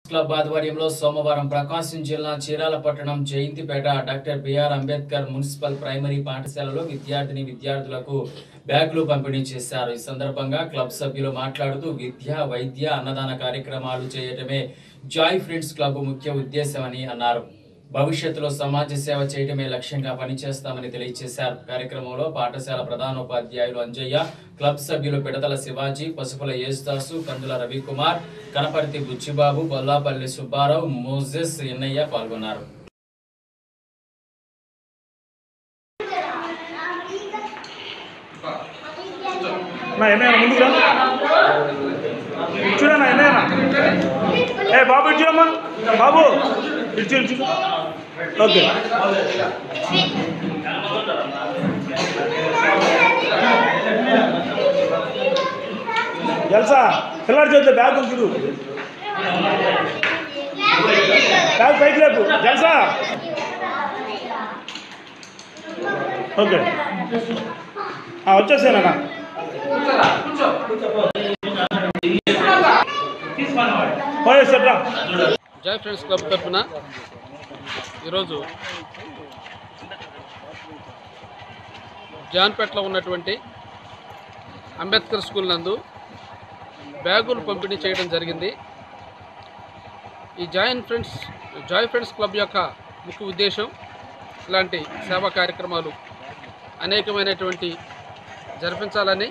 club ఆధ్వర్యంలో సోమవారం ప్రకాశం జిల్లా చీరాల పట్టణం Jayanthipeta doctor BR Ambedkar municipal primary పాఠశాలలో విద్యార్థిని విద్యార్థులకు బ్యాగులు పంపిణీ చేశారు ఈ సందర్భంగా క్లబ్ సభ్యులు మాట్లాడుతూ విద్య వైద్య అన్నదాన కార్యక్రమాలు చేయటమే జాయ్ ఫ్రెండ్స్ క్లబ్ ముఖ్య ఉద్దేశమని అన్నారు భవిష్యత్తులో సమాజ సేవ చేయడమే లక్ష్యంగా పనిచేస్తామని తెలియజేశారు కార్యక్రమంలో పాఠశాల ప్రధానోపాధ్యాయులు అంజయ్య క్లబ్ సభ్యులు పిడతల శివాజీ పసుపుల యేసుదాసు కందుల రవికుమార్ కనపర్తి బుచ్చిబాబు బొల్లాపల్లి సుబ్బారావు మోజెస్ ఎన్నయ్య పాల్గొన్నారు నా ఎన్నైనా ముందుకు రా చూడన్నా ఎన్నైనా ఏ బాబు ఇటు చూడమ్మా బాబు ఇటు చూడు చూడు ఓకే జల్సా పిల్లడి చేద్దాం బ్యాగ్ చూడు బ్యాగ్ పైకి లేపు జల్సా ఓకే వచ్చేసానన్నా పోయి సెట్రా జాయ్ ఫ్రెండ్స్ క్లబ్ తరఫున ఈరోజు జాన్పేటలో ఉన్నటువంటి అంబేద్కర్ స్కూల్ నందు బ్యాగులు పంపిణీ చేయడం జరిగింది ఈ join friends joy friends club యొక్క ముఖ్య ఉద్దేశం ఇలాంటి సేవా కార్యక్రమాలు అనేకమైనటువంటి జరిపించాలని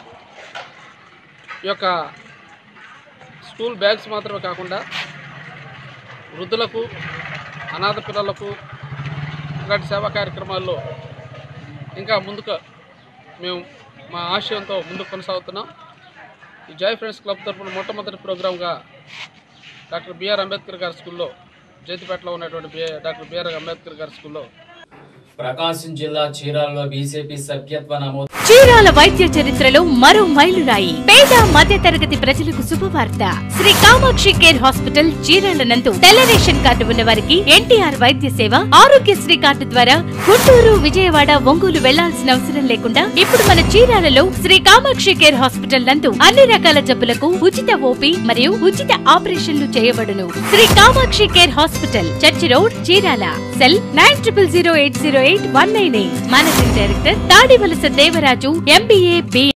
ఈ యొక్క స్కూల్ బ్యాగ్స్ మాత్రమే కాకుండా వృద్ధులకు అనాథ పిల్లలకు ఇలాంటి సేవా కార్యక్రమాల్లో ఇంకా ముందుకు మేము మా ఆశయంతో ముందుకు కొనసాగుతున్నాం ఈ జాయ్ ఫ్రెండ్స్ క్లబ్ తరఫున మొట్టమొదటి ప్రోగ్రామ్గా డాక్టర్ బిఆర్ అంబేద్కర్ గారి స్కూల్లో జైతిపేటలో ఉన్నటువంటి బిఆర్ డాక్టర్ బిఆర్ అంబేద్కర్ గారి స్కూల్లో ప్రకాశం జిల్లా చీరాలలో బీజేపీ సభ్యత్వ నమోదు చీరాల వైద్య చరిత్రలో మరో మైలురాయి పేద మధ్య తరగతి ప్రజలకు శుభవార్త శ్రీ కామాక్షి కేర్ హాస్పిటల్ చీరాల నందు తెల్ల రేషన్ కార్డు ఉన్న వారికి ఎన్టీఆర్ వైద్య సేవ ఆరోగ్యశ్రీ కార్డు ద్వారా గుంటూరు విజయవాడ ఒంగోలు వెళ్లాల్సిన అవసరం లేకుండా ఇప్పుడు మన చీరాలలో శ్రీ కామాక్షి కేర్ హాస్పిటల్ నందు అన్ని రకాల జబ్బులకు ఉచిత ఓపీ మరియు ఉచిత ఆపరేషన్లు చేయబడును Shri Kamakshi care hospital church road Chirala cell nine triple zero eight zero eight one nine eight managing director Tadivalasa Devaraju MBA B